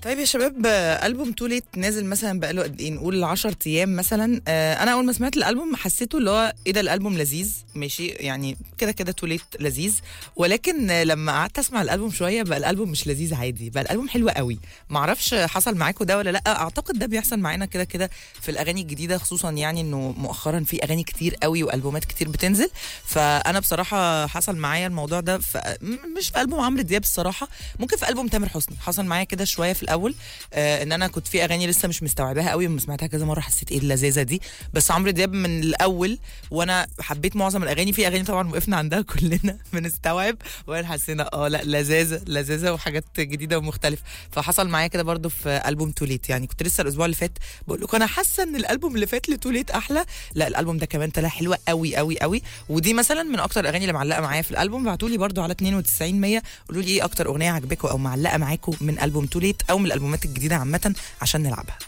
طيب يا شباب آه، البوم توليت نازل مثلا بقاله قد ايه نقول 10 ايام مثلا آه، انا اول ما سمعت الالبوم حسيته اللي هو ايه ده الالبوم لذيذ ماشي يعني كده كده توليت لذيذ ولكن آه، لما قعدت اسمع الالبوم شويه بقى الالبوم مش لذيذ عادي بقى الالبوم حلو قوي معرفش حصل معاكم ده ولا لا اعتقد ده بيحصل معانا كده كده في الاغاني الجديده خصوصا يعني انه مؤخرا في اغاني كتير قوي والبومات كتير بتنزل فانا بصراحه حصل معايا الموضوع ده في م- مش في البوم عمرو دياب الصراحه ممكن في البوم تامر حسني حصل معايا كده شويه في الاول آه ان انا كنت في اغاني لسه مش مستوعباها قوي لما سمعتها كذا مره حسيت ايه اللذاذه دي بس عمرو دياب من الاول وانا حبيت معظم الاغاني في اغاني طبعا وقفنا عندها كلنا بنستوعب وانا حسينا اه لا لذاذه لذاذه وحاجات جديده ومختلفه فحصل معايا كده برضو في البوم توليت يعني كنت لسه الاسبوع اللي فات بقول لكم انا حاسه ان الالبوم اللي فات لتوليت احلى لا الالبوم ده كمان طلع حلوه قوي قوي قوي ودي مثلا من اكتر الاغاني اللي معلقه معايا في الالبوم ابعتوا لي برضو على 92 100 قولوا لي ايه اكتر اغنيه عجبكم او معلقه معاكم من البوم توليت او من الالبومات الجديده عامه عشان نلعبها